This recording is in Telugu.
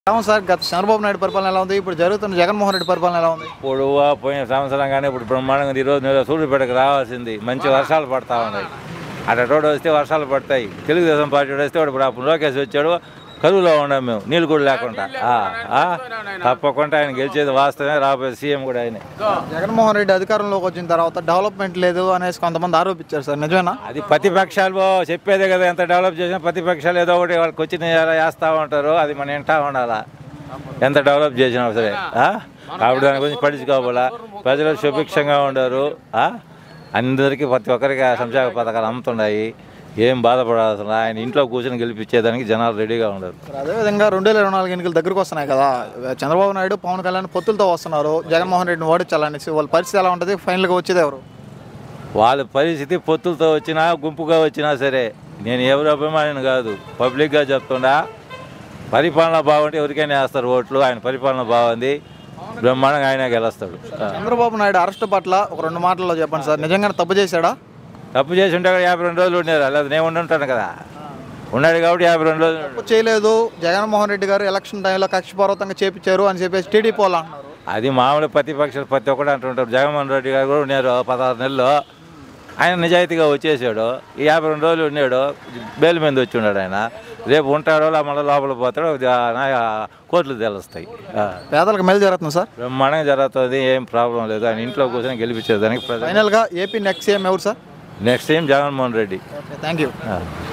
అవును సార్ గత చంద్రబాబు నాయుడు పరిపాలన ఎలా ఉంది ఇప్పుడు జరుగుతున్న జగన్మోహన్ రెడ్డి పరిపాలన ఎలా ఉంది ఇప్పుడు ఆ పోయిన సంవత్సరం కానీ ఇప్పుడు బ్రహ్మాండంగా ఈరోజు నేను సూర్యుపేటకు రావాల్సింది మంచి వర్షాలు పడతా ఉన్నాయి అటు రోడ్డు వస్తే వర్షాలు పడతాయి తెలుగుదేశం పార్టీ వాడు వస్తే వాడు ఇప్పుడు అప్పుడు లోకేష్ వచ్చాడు కరువులో ఉన్నాం మేము నీళ్ళు కూడా లేకుండా ఆ, ఆ, తప్పకుండా ఆయన గెలిచేది వాస్తవమే రాబోయే సీఎం కూడా ఆయనే జగన్మోహన్ రెడ్డి అధికారంలోకి వచ్చిన తర్వాత డెవలప్మెంట్ లేదు అనేసి కొంతమంది ఆరోపించారు సార్ నిజమేనా అది ప్రతిపక్షాలు చెప్పేదే కదా ఎంత డెవలప్ చేసినా ప్రతిపక్షాలు ఏదో ఒకటి వాళ్ళకి వచ్చిన వేస్తూ ఉంటారు అది మనం వింటా ఉండాలా ఎంత డెవలప్ చేసినా సరే ఆ? కాబట్టి దాని గురించి పట్టించుకోవాలా ప్రజలు సుభిక్షంగా ఉండరు ఆ? అందరికీ ప్రతి ఒక్కరికి ఆ సంక్షేమ పథకాలు అమ్ముతున్నాయి ఏం బాధపడాల్సిన ఆయన ఇంట్లో కూర్చొని గెలిపించేదానికి జనాలు రెడీగా ఉండరు మరి అదేవిధంగా రెండు వేల ఇరవై నాలుగు ఎన్నికలు దగ్గరకు వస్తున్నాయి కదా చంద్రబాబు నాయుడు పవన్ కళ్యాణ్ పొత్తులతో వస్తున్నారు జగన్మోహన్ రెడ్డిని ఓడించాలనేసి వాళ్ళ పరిస్థితి ఎలా ఉంటుంది ఫైనల్గా వచ్చేది ఎవరు వాళ్ళ పరిస్థితి పొత్తులతో వచ్చినా గుంపుగా వచ్చినా సరే నేను ఎవరు అభిమానిని కాదు పబ్లిక్గా చెప్తుండా పరిపాలన బాగుంటే ఎవరికైనా వేస్తారు ఓట్లు ఆయన పరిపాలన బాగుంది బ్రహ్మాండంగా ఆయన గెలుస్తాడు ఆ. చంద్రబాబు నాయుడు అరెస్ట్ పట్ల ఒక రెండు మాటల్లో చెప్పండి సార్ నిజంగానే తప్పు చేశాడా తప్పు చేసి ఉంటే కూడా యాభై రెండు రోజులు ఉండేది లేదా నేను ఉండి ఉంటాను కదా ఉన్నాడు కాబట్టి యాభై రెండు రోజులు తప్పు చేయలేదు జగన్మోహన్ రెడ్డి గారు ఎలక్షన్ టైంలో కక్షపూర్వకంగా చేపించారు అని చెప్పేసి టీడీపీ వాళ్ళు అంటున్నారు అది మామూలు ప్రతిపక్షాలు ప్రతి ఒక్కడు అంటుంటారు జగన్మోహన్ రెడ్డి గారు కూడా ఉన్నారు పదహారు నెలలు ఆయన నిజాయితీగా వచ్చేసాడు ఈ యాభై రెండు రోజులు ఉన్నాడు బెయిల్ మీద వచ్చి ఉన్నాడు ఆయన రేపు ఉంటాడో లేదా మళ్ళీ లోపల పోతాడో అది ఆ నా- కోర్టులు తెలుస్తాయి ఆ. పేదలకు మేలు జరుగుతుంది సార్ బ్రహ్మాండంగా జరుగుతుంది ఏం ప్రాబ్లం లేదు ఆయన ఇంట్లో కూర్చొని గెలిపించేదానికి ప్రజలు ఫైనల్గా ఏపీ నెక్స్ట్ సీఎం ఎవరు sir next time Jaganmohan Reddy thank you ఆ.